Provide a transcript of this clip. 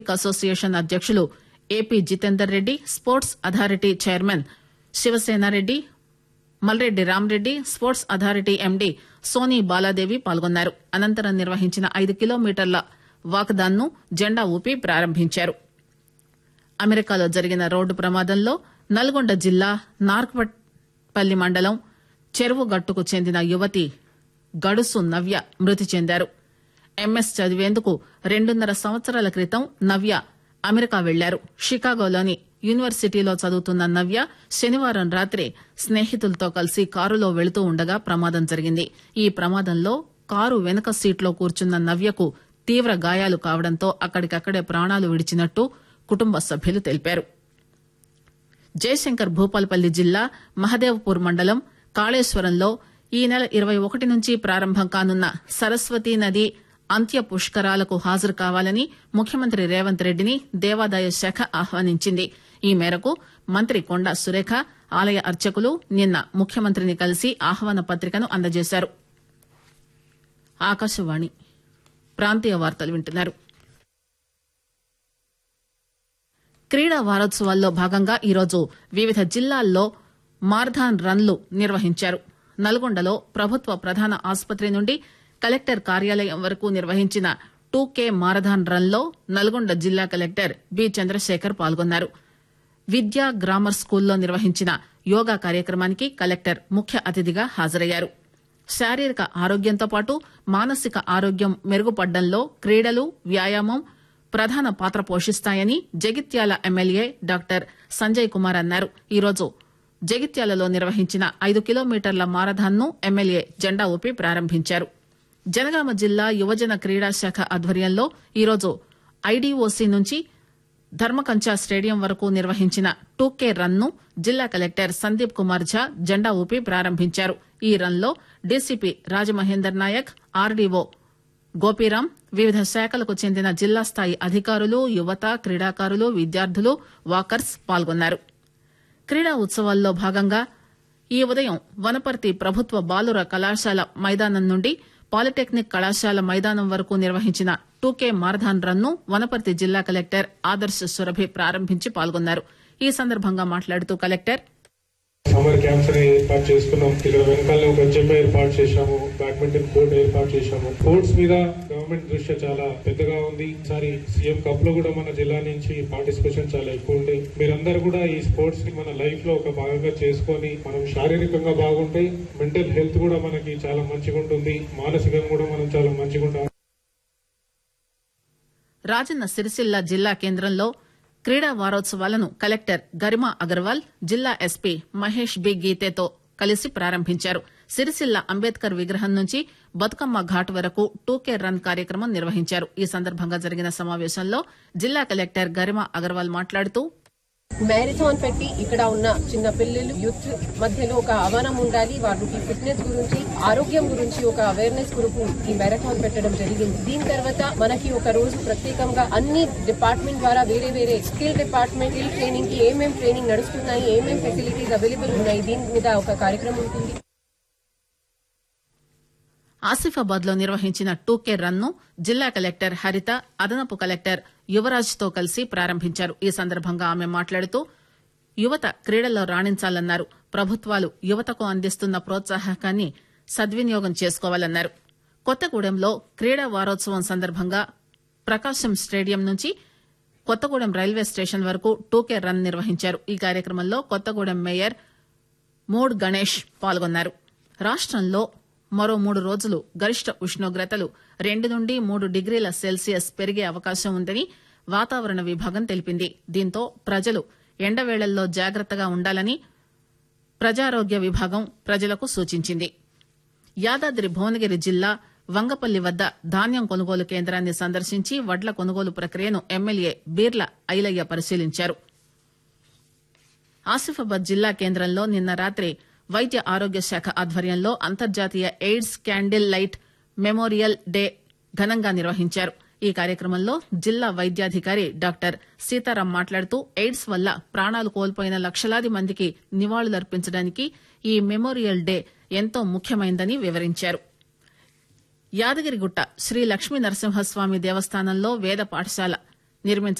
association అధ్యకులు AP Jitender Reddy sports authority chairman Shivasenareddy Malreddy Ramreddy sports authority MD Soni Baladevi పాల్గొన్నారు అనంతరం నిర్వహించిన ఐదు కిలోమీటర్ల వాకథాన్ ను జెండా ఊపి ప్రారంభించారు అమెరికాలో జరిగిన రోడ్డు ప్రమాదంలో నల్గొండ జిల్లా నార్కట్పల్లి మండలం చెరువు గట్టుకు చెందిన యువతి గడుసు నవ్య మృతి చెందారు ఎంఎస్ చదివేందుకు రెండున్నర సంవత్సరాల క్రితం నవ్య అమెరికా వెళ్లారు షికాగోలోని యూనివర్సిటీలో చదువుతున్న నవ్య శనివారం రాత్రి స్నేహితులతో కలిసి కారులో వెళుతూ ఉండగా ప్రమాదం జరిగింది ఈ ప్రమాదంలో కారు వెనుక సీట్లో కూర్చున్న నవ్యకు తీవ్ర గాయాలు కావడంతో అక్కడికక్కడే ప్రాణాలు విడిచినట్టు కుటుంబ సభ్యులు తెలిపారు జయశంకర్ భూపాలపల్లి జిల్లా మహదేవ్పూర్ మండలం కాళేశ్వరంలో ఈ నెల ఇరవై ఒకటి నుంచి ప్రారంభం కానున్న సరస్వతీ నది అంత్య పుష్కరాలకు హాజరు కావాలని ముఖ్యమంత్రి రేవంత్ రెడ్డిని దేవాదాయ శాఖ ఆహ్వానించింది ఈ మేరకు మంత్రి కొండా సురేఖ ఆలయ అర్చకులు నిన్న ముఖ్యమంత్రిని కలిసి ఆహ్వాన పత్రికను అందజేశారు ఆకాశవాణి ప్రాంతీయ వార్తలు వింటున్నారు క్రీడా వారోత్సవాల్లో భాగంగా ఈరోజు వివిధ జిల్లాల్లో మారథాన్ రన్లు నిర్వహించారు నల్గొండలో ప్రభుత్వ ప్రధాన ఆసుపత్రి నుండి కలెక్టర్ కార్యాలయం వరకు నిర్వహించిన టూ కే మారథాన్ రన్ లో నల్గొండ జిల్లా కలెక్టర్ బి చంద్రశేఖర్ పాల్గొన్నారు విద్యా గ్రామర్ స్కూల్లో నిర్వహించిన యోగా కార్యక్రమానికి కలెక్టర్ ముఖ్య అతిథిగా హాజరయ్యారు శారీరక ఆరోగ్యంతో పాటు మానసిక ఆరోగ్యం మెరుగుపడ్డంలో క్రీడలు వ్యాయామం ప్రధాన పాత్ర పోషిస్తాయని జగిత్యాల ఎమ్మెల్యే డాక్టర్ సంజయ్ కుమార్ అన్నారు ఈరోజు జగిత్యాలలో నిర్వహించిన ఐదు కిలోమీటర్ల మారథాన్ ను ఎమ్మెల్యే జెండా ఊపి ప్రారంభించారు జనగామ జిల్లా యువజన క్రీడా శాఖ ఆధ్వర్యంలో ఈరోజు ఐడీఓసీ నుంచి ధర్మకంచా స్టేడియం వరకు నిర్వహించిన టూకే రన్ ను జిల్లా కలెక్టర్ సందీప్ కుమార్ ఝా జెండా ఊపి ప్రారంభించారు ఈ రన్ లో డీసీపీ రాజమహేందర్ నాయక్ ఆర్డీఓ గోపీరాం వివిధ శాఖలకు చెందిన జిల్లా స్థాయి అధికారులు యువత క్రీడాకారులు విద్యార్థులు వాకర్స్ పాల్గొన్నారు క్రీడా ఉత్సవాల్లో భాగంగా ఈ ఉదయం వనపర్తి ప్రభుత్వ బాలుర కళాశాల మైదానం నుండి పాలిటెక్నిక్ కళాశాల మైదానం వరకు నిర్వహించిన టూకే మారథాన్ రన్ ను వనపర్తి జిల్లా కలెక్టర్ ఆదర్శ సురభి ప్రారంభించి పాల్గొన్నారు ఈ సందర్భంగా మాట్లాడుతూ కలెక్టర్ సమ్మర్ క్యాంప్స్ అని ఏర్పాటు చేసుకున్నాం ఇక్కడ వెనకాల ఒక జిమ్ ఏర్పాటు చేశాము బ్యాడ్మింటన్ కోర్ట్ ఏర్పాటు చేశాము స్పోర్ట్స్ మీద గవర్నమెంట్ దృష్టి చాలా పెద్దగా ఉంది ఈసారి సీఎం కప్ లో కూడా మన జిల్లా నుంచి పార్టిసిపేషన్ చాలా ఎక్కువ ఉంది మీరందరూ కూడా ఈ స్పోర్ట్స్ ని మన లైఫ్ లో ఒక భాగంగా చేసుకొని మనం శారీరకంగా బాగుంటే మెంటల్ హెల్త్ కూడా మనకి చాలా మంచిగా ఉంటుంది మానసికంగా కూడా మనం చాలా మంచిగా ఉంటాం రాజన్న సిరిసిల్ల జిల్లా కేంద్రంలో క్రీడా వారోత్సవాలను కలెక్టర్ గరిమా అగర్వాల్ జిల్లా ఎస్పీ మహేష్ బి గీతేతో కలిసి ప్రారంభించారు సిరిసిల్ల అంబేద్కర్ విగ్రహం నుంచి బతుకమ్మ ఘాట్ వరకు టూకే రన్ కార్యక్రమం నిర్వహించారు ఈ సందర్భంగా జరిగిన సమావేశంలో జిల్లా కలెక్టర్ గరిమా అగర్వాల్ మాట్లాడుతూ మ్యారథాన్ పెట్టి ఇక్కడ ఉన్న చిన్న పిల్లలు యూత్ మధ్యలో ఒక ఆహ్వానం ఉండాలి వారికి ఫిట్నెస్ గురించి ఆరోగ్యం గురించి ఒక అవేర్నెస్ కొరకు ఈ మ్యారథాన్ పెట్టడం జరిగింది దీని తర్వాత మనకి ఒక రోజు ప్రత్యేకంగా అన్ని డిపార్ట్మెంట్ ద్వారా వేరే వేరే స్కిల్ డిపార్ట్మెంట్ స్కిల్ ట్రైనింగ్ కి ఏమేం ట్రైనింగ్ నడుస్తున్నాయి ఏమేం ఫెసిలిటీస్ అవైలబుల్ ఉన్నాయి దీని మీద ఒక కార్యక్రమం ఉంటుంది ఆసిఫాబాద్ లో నిర్వహించిన టూకే రన్ ను జిల్లా కలెక్టర్ హరిత అదనపు కలెక్టర్ యువరాజ్ తో కలిసి ప్రారంభించారు ఈ సందర్భంగా ఆమె మాట్లాడుతూ యువత క్రీడల్లో రాణించాలన్నారు ప్రభుత్వాలు యువతకు అందిస్తున్న ప్రోత్సాహకాన్ని సద్వినియోగం చేసుకోవాలన్నారు కొత్తగూడెంలో క్రీడా వారోత్సవం సందర్భంగా ప్రకాశం స్టేడియం నుంచి కొత్తగూడెం రైల్వే స్టేషన్ వరకు టూకే రన్ నిర్వహించారు ఈ కార్యక్రమంలో కొత్తగూడెం మేయర్ మూడ్ గణేష్ పాల్గొన్నారు రాష్టంలో మరో మూడు రోజులు గరిష్ట ఉష్ణోగ్రతలు రెండు నుండి మూడు డిగ్రీల సెల్సియస్ పెరిగే అవకాశం ఉందని వాతావరణ విభాగం తెలిపింది దీంతో ప్రజలు ఎండవేళల్లో జాగ్రత్తగా ఉండాలని ప్రజారోగ్య విభాగం ప్రజలకు సూచించింది యాదాద్రి భువనగిరి జిల్లా వంగపల్లి వద్ద ధాన్యం కొనుగోలు కేంద్రాన్ని సందర్శించి వడ్ల కొనుగోలు ప్రక్రియను ఎమ్మెల్యే బీర్ల ఐలయ్య పరిశీలించారు ఆసిఫాబాద్ జిల్లా కేంద్రంలో నిన్న రాత్రి వైద్య ఆరోగ్య శాఖ ఆధ్వర్యంలో అంతర్జాతీయ AIDS candle light memorial day ఘనంగా నిర్వహించారు ఈ కార్యక్రమంలో జిల్లా వైద్యాధికారి డాక్టర్ సీతారాం మాట్లాడుతూ ఎయిడ్స్ వల్ల ప్రాణాలు కోల్పోయిన లక్షలాది మందికి నివాళులర్పించడానికి ఈ మెమోరియల్ డే ఎంతో ముఖ్యమైందని వివరించారు యాదగిరిగుట్ట శ్రీ లక్ష్మీ నరసింహస్వామి దేవస్థానంలో వేద పాఠశాల నిర్మించ